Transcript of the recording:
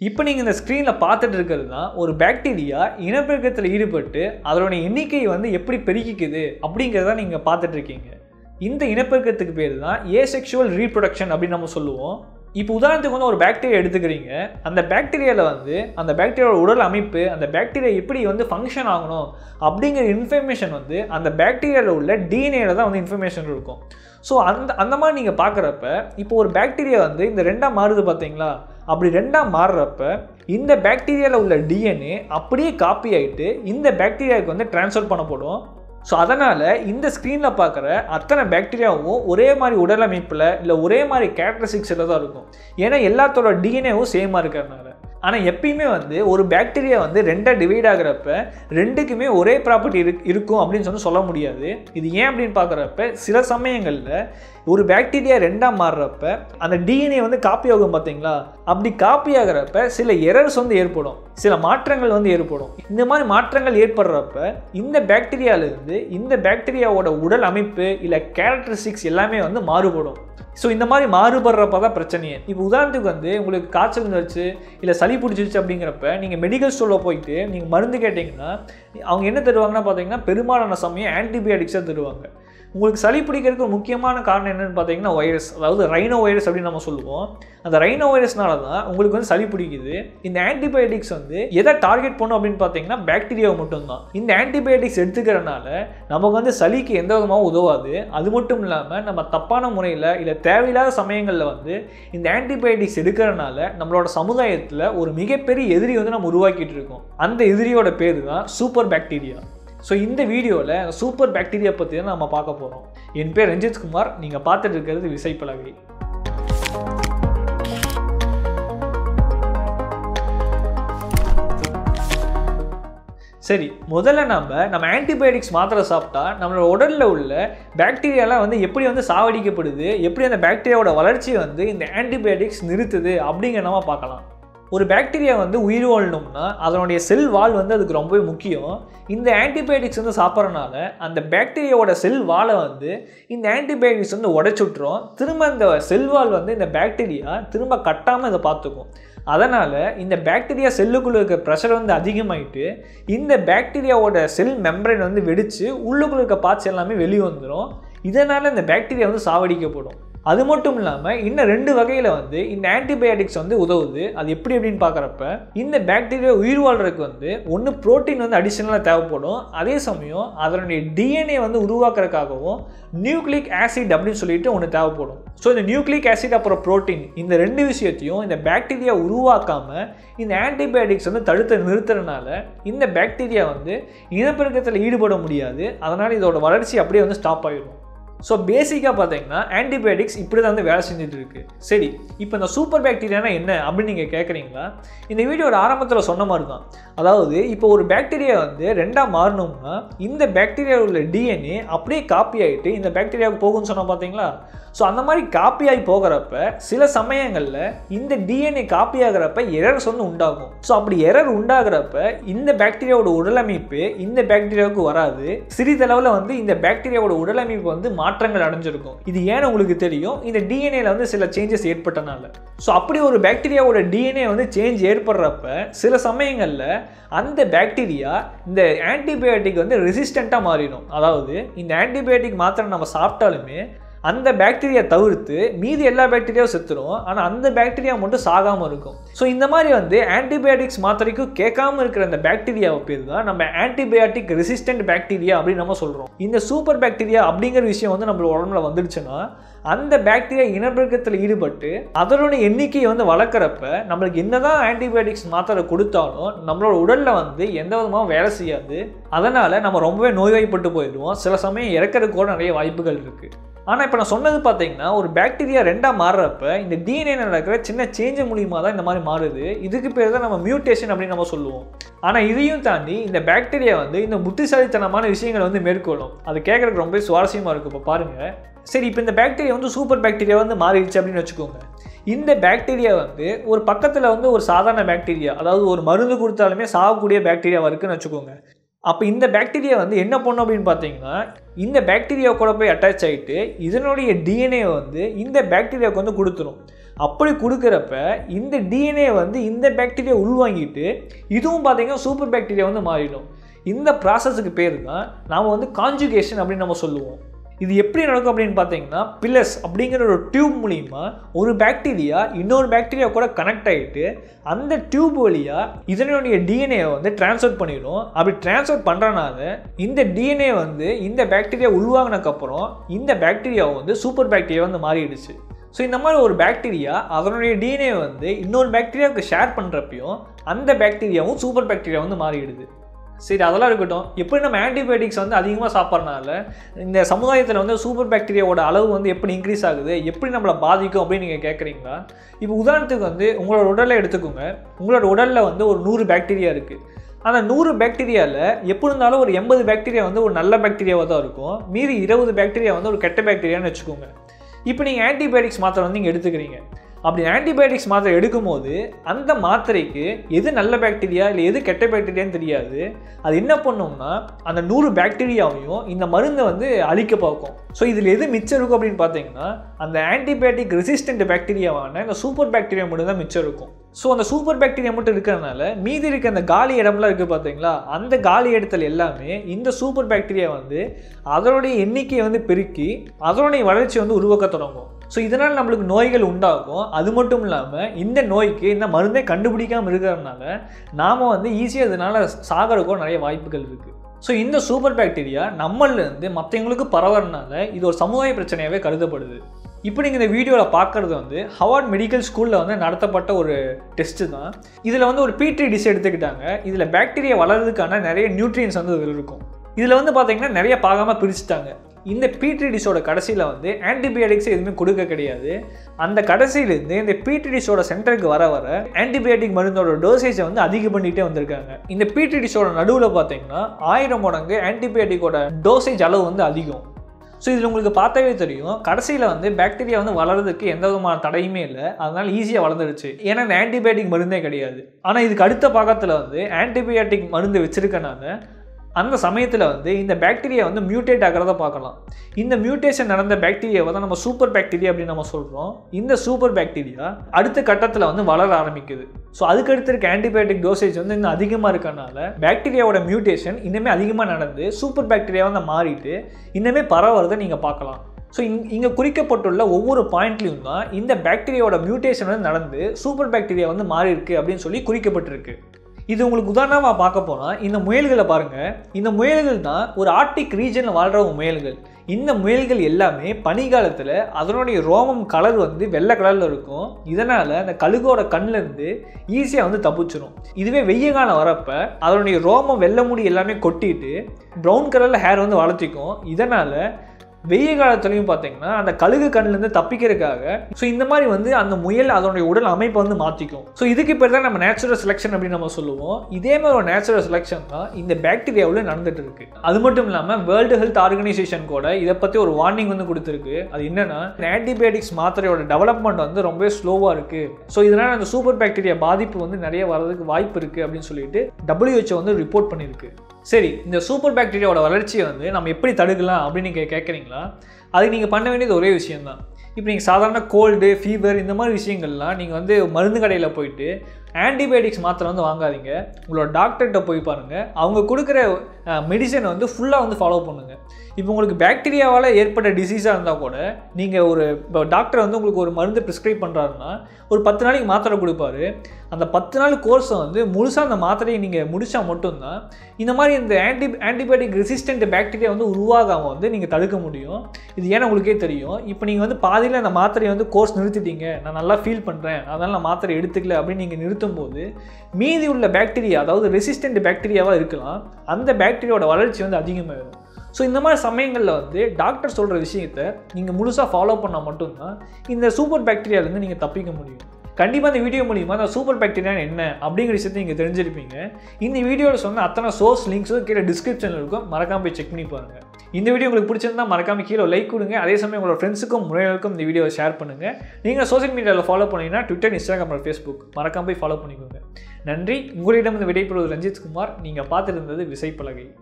இப்போ நீங்கள் இந்த ஸ்க்ரீனில் பார்த்துட்டு இருக்கிறது தான் ஒரு பாக்டீரியா இனப்பெருக்கத்தில் ஈடுபட்டு அதனுடைய எண்ணிக்கையை வந்து எப்படி பெருக்கிக்குது அப்படிங்கிறத நீங்கள் பார்த்துட்டு இருக்கீங்க இந்த இனப்பெருக்கத்துக்கு பேர் தான் ஏசெக்ஷுவல் ரீப்ரொடக்ஷன் அப்படின்னு நம்ம சொல்லுவோம் இப்போ உதாரணத்துக்கு வந்து ஒரு பாக்டீரியா எடுத்துக்கிறீங்க அந்த பாக்டீரியாவில் வந்து அந்த பாக்டீரியாவோட உடல் அமைப்பு அந்த பாக்டீரியா எப்படி வந்து ஃபங்க்ஷன் ஆகணும் அப்படிங்கிற இன்ஃபர்மேஷன் வந்து அந்த பாக்டீரியாவில் உள்ள டிஎன்ஏல தான் வந்து இன்ஃபர்மேஷன் இருக்கும் ஸோ அந்த அந்த மாதிரி நீங்கள் பார்க்குறப்ப இப்போ ஒரு பாக்டீரியா வந்து இந்த ரெண்டாக மாறுது பார்த்தீங்களா அப்படி ரெண்டாக மாறுறப்ப இந்த பாக்டீரியாவில் உள்ள டிஎன்ஏ அப்படியே காப்பி ஆகிட்டு இந்த பாக்டீரியாவுக்கு வந்து ட்ரான்ஸ்ஃபர் பண்ணப்படும் ஸோ அதனால் இந்த ஸ்க்ரீனில் பார்க்குற அத்தனை பாக்டீரியாவும் ஒரே மாதிரி உடலமைப்பில் இல்லை ஒரே மாதிரி கேரக்டரிஸ்டிக்ஸில் தான் இருக்கும் ஏன்னா எல்லாத்தோட டிஎன்ஏவும் சேமாக இருக்கிறதுனால ஆனால் எப்பயுமே வந்து ஒரு பாக்டீரியா வந்து ரெண்டாக டிவைட் ஆகிறப்ப ரெண்டுக்குமே ஒரே ப்ராப்பர்ட்டி இருக்கு இருக்கும் அப்படின்னு சொல்லி சொல்ல முடியாது இது ஏன் அப்படின்னு பார்க்குறப்ப சில சமயங்களில் ஒரு பாக்டீரியா ரெண்டாக மாறுறப்ப அந்த டிஎன்ஏ வந்து காப்பி ஆகும் பார்த்தீங்களா அப்படி காப்பி ஆகிறப்ப சில எரர்ஸ் வந்து ஏற்படும் சில மாற்றங்கள் வந்து ஏற்படும் இந்த மாதிரி மாற்றங்கள் ஏற்படுறப்ப இந்த பாக்டீரியாவிலேருந்து இந்த பாக்டீரியாவோட உடல் அமைப்பு இல்லை கேரக்டரிஸ்டிக்ஸ் எல்லாமே வந்து மாறுபடும் ஸோ இந்த மாதிரி மாறுபடுறப்ப தான் பிரச்சனையே இப்போ உதாரணத்துக்கு வந்து உங்களுக்கு காய்ச்சல் வந்துருச்சு இல்லை சளி பிடிச்சிருச்சு அப்படிங்கிறப்ப நீங்கள் மெடிக்கல் ஸ்டோரில் போயிட்டு நீங்கள் மருந்து கேட்டிங்கன்னா அவங்க என்ன தருவாங்கன்னா பார்த்தீங்கன்னா பெரும்பாலான சமயம் ஆன்டிபயோட்டிக்ஸாக தருவாங்க உங்களுக்கு சளி பிடிக்கிறதுக்கு ஒரு முக்கியமான காரணம் என்னென்னு பார்த்தீங்கன்னா வைரஸ் அதாவது ரைனோ வைரஸ் அப்படின்னு நம்ம சொல்லுவோம் அந்த ரைனோ வைரஸ்னால தான் உங்களுக்கு வந்து சளி பிடிக்குது இந்த ஆன்டிபயோட்டிக்ஸ் வந்து எதை டார்கெட் பண்ணும் அப்படின்னு பார்த்தீங்கன்னா பாக்டீரியாவை மட்டும்தான் இந்த ஆன்டிபயோட்டிக்ஸ் எடுத்துக்கிறனால நமக்கு வந்து சளிக்கு எந்த விதமாகவும் உதவாது அது மட்டும் இல்லாமல் நம்ம தப்பான முறையில் இல்லை தேவையில்லாத சமயங்களில் வந்து இந்த ஆன்டிபயோட்டிக்ஸ் எடுக்கிறனால நம்மளோட சமுதாயத்தில் ஒரு மிகப்பெரிய எதிரி வந்து நம்ம உருவாக்கிட்டு இருக்கோம் அந்த எதிரியோட பேர் தான் சூப்பர் பாக்டீரியா ஸோ இந்த வீடியோவில் சூப்பர் பாக்டீரியா பற்றி தான் நம்ம பார்க்க போகிறோம் என் பேர் ரஞ்சித் குமார் நீங்கள் பார்த்துட்டு இருக்கிறது விசைப்பலகை சரி முதல்ல நம்ம நம்ம ஆன்டிபயோட்டிக்ஸ் மாத்திரை சாப்பிட்டா நம்மளோட உடலில் உள்ள பாக்டீரியாலாம் வந்து எப்படி வந்து சாவடிக்கப்படுது எப்படி அந்த பாக்டீரியாவோட வளர்ச்சியை வந்து இந்த ஆன்டிபயோட்டிக்ஸ் நிறுத்துது அப்படிங்கிற நம்ம பார்க்கலாம் ஒரு பாக்டீரியா வந்து உயிர் வாழணும்னா அதனுடைய செல் வால் வந்து அதுக்கு ரொம்பவே முக்கியம் இந்த ஆன்டிபயோட்டிக்ஸ் வந்து சாப்பிட்றனால அந்த பாக்டீரியாவோட செல் வாலை வந்து இந்த ஆன்டிபயோட்டிக்ஸ் வந்து உடைச்சுட்ரும் திரும்ப இந்த செல் வால் வந்து இந்த பாக்டீரியா திரும்ப கட்டாமல் இதை பார்த்துக்கும் அதனால் இந்த பாக்டீரியா செல்லுக்குள்ளே இருக்க ப்ரெஷர் வந்து அதிகமாயிட்டு இந்த பாக்டீரியாவோட செல் மெம்பரைன் வந்து வெடித்து உள்ளுக்குள்ள இருக்க பார்ட்ஸ் எல்லாமே வெளியே வந்துடும் இதனால் இந்த பாக்டீரியா வந்து சாவடிக்கப்படும் அது மட்டும் இல்லாமல் இன்னும் ரெண்டு வகையில் வந்து இந்த ஆன்டிபயோட்டிக்ஸ் வந்து உதவுது அது எப்படி அப்படின்னு பார்க்குறப்ப இந்த பாக்டீரியா உயிர் வாழ்றதுக்கு வந்து ஒன்று ப்ரோட்டீன் வந்து அடிஷ்னலாக தேவைப்படும் அதே சமயம் அதனுடைய டிஎன்ஏ வந்து உருவாக்குறதுக்காகவும் நியூக்ளிக் ஆசிட் அப்படின்னு சொல்லிட்டு ஒன்று தேவைப்படும் ஸோ இந்த நியூக்ளிக் ஆசிட் அப்புறம் ப்ரோட்டீன் இந்த ரெண்டு விஷயத்தையும் இந்த பாக்டீரியா உருவாக்காமல் இந்த ஆன்டிபயோட்டிக்ஸ் வந்து தடுத்து நிறுத்துறதுனால இந்த பாக்டீரியா வந்து இனப்பெருக்கத்தில் ஈடுபட முடியாது அதனால் இதோட வளர்ச்சி அப்படியே வந்து ஸ்டாப் ஆகிடும் ஸோ பேசிக்காக பார்த்தீங்கன்னா ஆன்டிபயோட்டிக்ஸ் இப்படி தான் வந்து வேலை செஞ்சுட்டு இருக்கு சரி இப்போ இந்த சூப்பர் பாக்டீரியானா என்ன அப்படின்னு நீங்கள் கேட்குறீங்களா இந்த வீடியோட ஆரம்பத்தில் சொன்ன மாதிரி தான் அதாவது இப்போ ஒரு பாக்டீரியா வந்து ரெண்டாக மாறணும்னா இந்த பாக்டீரியாவில் உள்ள டிஎன்ஏ அப்படியே காப்பி ஆகிட்டு இந்த பாக்டீரியாவுக்கு போகும்னு சொன்னால் பார்த்தீங்களா ஸோ அந்த மாதிரி காப்பி ஆகி போகிறப்ப சில சமயங்களில் இந்த டிஎன்ஏ காப்பி ஆகிறப்ப எரர்ஸ் வந்து உண்டாகும் ஸோ அப்படி எரர் உண்டாகிறப்ப இந்த பாக்டீரியாவோட உடலமைப்பு இந்த பாக்டீரியாவுக்கு வராது சிறிதளவில் வந்து இந்த பாக்டீரியாவோட உடலமைப்பு வந்து மாற்றங்கள் அடைஞ்சிருக்கும் இது ஏன்னு உங்களுக்கு தெரியும் இந்த டிஎன்ஏல வந்து சில சேஞ்சஸ் ஏற்பட்டனால ஸோ அப்படி ஒரு பாக்டீரியாவோட டிஎன்ஏ வந்து சேஞ்ச் ஏற்படுறப்ப சில சமயங்களில் அந்த பாக்டீரியா இந்த ஆன்டிபயோட்டிக் வந்து ரெசிஸ்டண்ட்டாக மாறிடும் அதாவது இந்த ஆன்டிபயோட்டிக் மாத்திரை நம்ம சாப்பிட்டாலுமே அந்த பாக்டீரியா தவிர்த்து மீதி எல்லா பாக்டீரியாவும் செத்துரும் ஆனால் அந்த பாக்டீரியா மட்டும் சாகாமல் இருக்கும் ஸோ இந்த மாதிரி வந்து ஆன்டிபயோட்டிக்ஸ் மாத்திரைக்கும் கேட்காம இருக்கிற அந்த பாக்டீரியாவை பேர் தான் நம்ம ஆன்டிபயோட்டிக் ரெசிஸ்டன்ட் பாக்டீரியா அப்படின்னு நம்ம சொல்கிறோம் இந்த சூப்பர் பாக்டீரியா அப்படிங்கிற விஷயம் வந்து நம்ம உடம்புல வந்துடுச்சுன்னா அந்த பாக்டீரியா இனப்பெருக்கத்தில் ஈடுபட்டு அதனோட எண்ணிக்கையை வந்து வளர்க்குறப்ப நம்மளுக்கு என்னதான் ஆன்டிபயோட்டிக்ஸ் மாத்திரை கொடுத்தாலும் நம்மளோட உடலில் வந்து எந்த விதமாகவும் வேலை செய்யாது அதனால் நம்ம ரொம்பவே நோய்வாய்ப்பட்டு போயிடுவோம் சில சமயம் இறக்கிறதுக்கு கூட நிறைய வாய்ப்புகள் இருக்குது ஆனால் இப்போ நான் சொன்னது பார்த்தீங்கன்னா ஒரு பாக்டீரியா ரெண்டாக மாறுறப்ப இந்த டிஎன்ஏ நடக்கிற சின்ன சேஞ்ச் மூலியமாக தான் இந்த மாதிரி மாறுது இதுக்கு பேர் தான் நம்ம மியூட்டேஷன் அப்படின்னு நம்ம சொல்லுவோம் ஆனால் இதையும் தாண்டி இந்த பாக்டீரியா வந்து இந்த புத்திசாலித்தனமான விஷயங்களை வந்து மேற்கொள்ளும் அது கேட்குறதுக்கு ரொம்ப சுவாரஸ்யமாக இருக்கும் இப்போ பாருங்கள் சரி இப்போ இந்த பாக்டீரியா வந்து சூப்பர் பாக்டீரியா வந்து மாறிடுச்சு அப்படின்னு வச்சுக்கோங்க இந்த பாக்டீரியா வந்து ஒரு பக்கத்தில் வந்து ஒரு சாதாரண பாக்டீரியா அதாவது ஒரு மருந்து கொடுத்தாலுமே சாகக்கூடிய பாக்டீரியா இருக்குன்னு வச்சுக்கோங்க அப்போ இந்த பாக்டீரியா வந்து என்ன பண்ணும் அப்படின்னு பார்த்தீங்கன்னா இந்த பாக்டீரியா கூட போய் அட்டாச் ஆகிட்டு இதனுடைய டிஎன்ஏ வந்து இந்த பாக்டீரியாவுக்கு வந்து கொடுத்துரும் அப்படி கொடுக்குறப்ப இந்த டிஎன்ஏ வந்து இந்த பாக்டீரியா உள்வாங்கிட்டு இதுவும் பார்த்தீங்கன்னா சூப்பர் பாக்டீரியா வந்து மாறிடும் இந்த ப்ராசஸுக்கு பேர் தான் நாம் வந்து கான்ஜுகேஷன் அப்படின்னு நம்ம சொல்லுவோம் இது எப்படி நடக்கும் அப்படின்னு பார்த்தீங்கன்னா பில்லஸ் அப்படிங்கிற ஒரு டியூப் மூலிமா ஒரு பாக்டீரியா இன்னொரு பாக்டீரியா கூட கனெக்ட் ஆகிட்டு அந்த டியூப் வழியாக இதனுடைய டிஎன்ஏ வந்து டிரான்ஸ்ஃபர் பண்ணிடும் அப்படி டிரான்ஸ்ஃபர் பண்ணுறனால இந்த டிஎன்ஏ வந்து இந்த பாக்டீரியா உருவாகினக்கப்புறம் இந்த பாக்டீரியா வந்து சூப்பர் பாக்டீரியா வந்து மாறிடுச்சு ஸோ இந்த மாதிரி ஒரு பாக்டீரியா அதனுடைய டிஎன்ஏ வந்து இன்னொரு பாக்டீரியாவுக்கு ஷேர் பண்ணுறப்பையும் அந்த பாக்டீரியாவும் சூப்பர் பாக்டீரியா வந்து மாறிடுது சரி அதெல்லாம் இருக்கட்டும் எப்படி நம்ம ஆன்டிபயோட்டிக்ஸ் வந்து அதிகமாக சாப்பிட்றனால இந்த சமுதாயத்தில் வந்து சூப்பர் பாக்டீரியாவோட அளவு வந்து எப்படி இன்க்ரீஸ் ஆகுது எப்படி நம்மளை பாதிக்கும் அப்படின்னு நீங்கள் கேட்குறீங்களா இப்போ உதாரணத்துக்கு வந்து உங்களோட உடலை எடுத்துக்கோங்க உங்களோட உடலில் வந்து ஒரு நூறு பாக்டீரியா இருக்குது அந்த நூறு பாக்டீரியாவில் எப்படி இருந்தாலும் ஒரு எண்பது பாக்டீரியா வந்து ஒரு நல்ல பாக்டீரியாவாக தான் இருக்கும் மீறி இருபது பாக்டீரியா வந்து ஒரு கெட்ட பாக்டீரியான்னு வச்சுக்கோங்க இப்போ நீங்கள் ஆன்டிபயோட்டிக்ஸ் மாத்திரை வந்து நீங்கள் எடுத்துக்கிறீங்க அப்படி ஆன்டிபயோட்டிக்ஸ் மாத்திரை எடுக்கும்போது அந்த மாத்திரைக்கு எது நல்ல பாக்டீரியா இல்லை எது கெட்ட பாக்டீரியான்னு தெரியாது அது என்ன பண்ணும்னா அந்த நூறு பாக்டீரியாவையும் இந்த மருந்தை வந்து அழிக்க பார்க்கும் ஸோ இதில் எது மிச்சம் இருக்கும் அப்படின்னு பார்த்தீங்கன்னா அந்த ஆன்டிபயோட்டிக் ரெசிஸ்டன்ட் பாக்டீரியாவான இந்த சூப்பர் பாக்டீரியா மட்டும் தான் மிச்சம் இருக்கும் ஸோ அந்த சூப்பர் பாக்டீரியா மட்டும் இருக்கிறதுனால மீதி இருக்க அந்த காலி இடம்லாம் இருக்குது பார்த்தீங்களா அந்த காலி இடத்துல எல்லாமே இந்த சூப்பர் பாக்டீரியா வந்து அதனுடைய எண்ணிக்கையை வந்து பெருக்கி அதனுடைய வளர்ச்சி வந்து உருவாக்க தொடங்கும் ஸோ இதனால் நம்மளுக்கு நோய்கள் உண்டாகும் அது மட்டும் இல்லாமல் இந்த நோய்க்கு இந்த மருந்தை கண்டுபிடிக்காமல் இருக்கிறதுனால நாம் வந்து ஈஸியாக இதனால் சாகிறதுக்கும் நிறைய வாய்ப்புகள் இருக்குது ஸோ இந்த சூப்பர் பாக்டீரியா நம்மளிருந்து மற்றவங்களுக்கு பரவறதுனால இது ஒரு சமுதாய பிரச்சனையாகவே கருதப்படுது இப்போ நீங்கள் இந்த வீடியோவில் பார்க்குறது வந்து ஹவார்ட் மெடிக்கல் ஸ்கூலில் வந்து நடத்தப்பட்ட ஒரு டெஸ்ட்டு தான் இதில் வந்து ஒரு பீட்ரி டிஷ் எடுத்துக்கிட்டாங்க இதில் பாக்டீரியா வளர்றதுக்கான நிறைய நியூட்ரியன்ஸ் வந்து இதில் இருக்கும் இதில் வந்து பார்த்தீங்கன்னா நிறைய பாகமாக பிரிச்சுட்டாங்க இந்த பீட்ரி டிஷோட கடைசியில் வந்து ஆன்டிபயோட்டிக்ஸ் எதுவுமே கொடுக்க கிடையாது அந்த கடைசியிலேருந்து இந்த பீட்ரி டிஷோட சென்டருக்கு வர வர ஆன்டிபயோட்டிக் மருந்தோட டோசேஜை வந்து அதிகம் பண்ணிகிட்டே வந்திருக்காங்க இந்த பீட்ரி டிஷோட நடுவில் பார்த்தீங்கன்னா ஆயிரம் மடங்கு ஆன்டிபயோட்டிக்கோட டோசேஜ் அளவு வந்து அதிகம் ஸோ இதில் உங்களுக்கு பார்த்தாவே தெரியும் கடைசியில் வந்து பாக்டீரியா வந்து வளர்றதுக்கு எந்த விதமான தடையுமே இல்லை அதனால் ஈஸியாக வளர்ந்துருச்சு ஏன்னா இந்த ஆன்டிபயோட்டிக் மருந்தே கிடையாது ஆனால் இதுக்கு அடுத்த பாகத்தில் வந்து ஆன்டிபயோட்டிக் மருந்து வச்சிருக்கனால அந்த சமயத்தில் வந்து இந்த பாக்டீரியா வந்து மியூட்டேட் ஆகிறத பார்க்கலாம் இந்த மியூட்டேஷன் நடந்த பாக்டீரியாவை தான் நம்ம சூப்பர் பாக்டீரியா அப்படின்னு நம்ம சொல்கிறோம் இந்த சூப்பர் பாக்டீரியா அடுத்த கட்டத்தில் வந்து வளர ஆரம்பிக்குது ஸோ அதுக்கடுத்து இருக்க ஆன்டிபயோட்டிக் டோசேஜ் வந்து இன்னும் அதிகமாக இருக்கனால பாக்டீரியாவோட மியூட்டேஷன் இன்னுமே அதிகமாக நடந்து சூப்பர் பாக்டீரியா வந்து மாறிட்டு இன்னுமே பரவுறதை நீங்கள் பார்க்கலாம் ஸோ இங் இங்கே குறிக்கப்பட்டுள்ள ஒவ்வொரு பாயிண்ட்லையும் தான் இந்த பாக்டீரியாவோட மியூட்டேஷன் வந்து நடந்து சூப்பர் பாக்டீரியா வந்து மாறி இருக்கு அப்படின்னு சொல்லி குறிக்கப்பட்டிருக்கு இது உங்களுக்கு உதாரணமாக பார்க்க போனால் இந்த முயல்களை பாருங்கள் இந்த முயல்கள் தான் ஒரு ஆர்டிக் ரீஜனில் வாழ்கிற முயல்கள் இந்த முயல்கள் எல்லாமே பனிக்காலத்தில் அதனுடைய ரோமம் கலர் வந்து வெள்ளை கலரில் இருக்கும் இதனால் அந்த கழுகோட கண்ணிலேருந்து ஈஸியாக வந்து தப்பிச்சிரும் இதுவே வெய்ய காலம் வரப்போ அதனுடைய ரோமம் வெள்ளை முடி எல்லாமே கொட்டிட்டு ப்ரௌன் கலரில் ஹேர் வந்து வளர்த்திக்கும் இதனால் வெய்ய காலத்துலையும் பார்த்தீங்கன்னா அந்த கழுகு கண்ணிலேருந்து தப்பிக்கிறதுக்காக ஸோ இந்த மாதிரி வந்து அந்த முயல் அதனுடைய உடல் அமைப்பை வந்து மாற்றிக்கும் ஸோ இதுக்கு பேர் தான் நம்ம நேச்சுரல் செலெக்ஷன் அப்படின்னு நம்ம சொல்லுவோம் இதே மாதிரி ஒரு நேச்சுரல் செலெக்ஷன் தான் இந்த பாக்டீரியாவில் நடந்துட்டு இருக்கு அது மட்டும் இல்லாமல் வேர்ல்டு ஹெல்த் ஆர்கனைசேஷன் கூட இதை பற்றி ஒரு வார்னிங் வந்து கொடுத்துருக்கு அது என்னன்னா ஆன்டிபயோட்டிக்ஸ் மாத்திரையோட டெவலப்மெண்ட் வந்து ரொம்ப ஸ்லோவாக இருக்கு ஸோ இதனால் அந்த சூப்பர் பாக்டீரியா பாதிப்பு வந்து நிறைய வரதுக்கு வாய்ப்பு இருக்குது அப்படின்னு சொல்லிட்டு WHO வந்து ரிப்போர்ட் பண்ணியிருக்கு சரி இந்த சூப்பர் பாக்டீரியாவோட வளர்ச்சியை வந்து நம்ம எப்படி தடுக்கலாம் அப்படின்னு நீங்கள் கேட்குறீங்களா அதுக்கு நீங்கள் பண்ண வேண்டியது ஒரே விஷயம்தான் இப்போ நீங்கள் சாதாரண கோல்டு ஃபீவர் இந்த மாதிரி விஷயங்கள்லாம் நீங்கள் வந்து மருந்து கடையில் போயிட்டு ஆன்டிபயோட்டிக்ஸ் மாத்திரை வந்து வாங்காதீங்க உங்களோட டாக்டர்கிட்ட போய் பாருங்கள் அவங்க கொடுக்குற மெடிசனை வந்து ஃபுல்லாக வந்து ஃபாலோ பண்ணுங்கள் இப்போ உங்களுக்கு பாக்டீரியாவால் ஏற்பட்ட டிசீஸாக இருந்தால் கூட நீங்கள் ஒரு இப்போ டாக்டர் வந்து உங்களுக்கு ஒரு மருந்து ப்ரிஸ்கிரைப் பண்ணுறாருன்னா ஒரு பத்து நாளைக்கு மாத்திரை கொடுப்பாரு அந்த பத்து நாள் கோர்ஸை வந்து முழுசாக அந்த மாத்திரையை நீங்கள் முடித்தா மட்டும்தான் இந்த மாதிரி இந்த ஆன்டி ஆன்டிபயோட்டிக் ரெசிஸ்டன்ட் பாக்டீரியா வந்து உருவாகாமல் வந்து நீங்கள் தடுக்க முடியும் இது ஏன்னா உங்களுக்கே தெரியும் இப்போ நீங்கள் வந்து பாதியில் அந்த மாத்திரையை வந்து கோர்ஸ் நிறுத்திட்டீங்க நான் நல்லா ஃபீல் பண்ணுறேன் அதனால் நான் மாத்திரை எடுத்துக்கல அப்படின்னு நீங்கள் நிறுத்தும் போது மீதி உள்ள பாக்டீரியா அதாவது ரெசிஸ்டன்ட் பாக்டீரியாவாக இருக்கலாம் அந்த பாக்டீரியாவோட வளர்ச்சி வந்து அதிகமாகிடும் ஸோ இந்த மாதிரி சமயங்களில் வந்து டாக்டர் சொல்கிற விஷயத்தை நீங்கள் முழுசாக ஃபாலோ பண்ணால் மட்டும்தான் இந்த சூப்பர் பாக்டீரியாலேருந்து நீங்கள் தப்பிக்க முடியும் கண்டிப்பாக இந்த வீடியோ மூலிமா அந்த சூப்பர் பாக்டீரியா என்ன அப்படிங்கிற விஷயத்தை நீங்கள் தெரிஞ்சிருப்பீங்க இந்த வீடியோவில் சொன்ன அத்தனை சோர்ஸ் லிங்க்ஸும் கீழே டிஸ்கிரிப்ஷனில் இருக்கும் மறக்காம போய் செக் பண்ணி பாருங்கள் இந்த வீடியோ உங்களுக்கு பிடிச்சிருந்தா மறக்காம கீழே லைக் கொடுங்க அதே சமயம் உங்களோட ஃப்ரெண்ட்ஸுக்கும் முறைகளுக்கும் இந்த வீடியோவை ஷேர் பண்ணுங்கள் நீங்கள் சோஷியல் மீடியாவில் ஃபாலோ பண்ணீங்கன்னா ட்விட்டர் இன்ஸ்டாகிராம் ஃபேஸ்புக் மறக்காம போய் ஃபாலோ பண்ணிக்கோங்க நன்றி உங்களிடம் இந்த விடைபெறுவது ரஞ்சித் குமார் நீங்கள் பார்த்துருந்தது விசைப்பலகை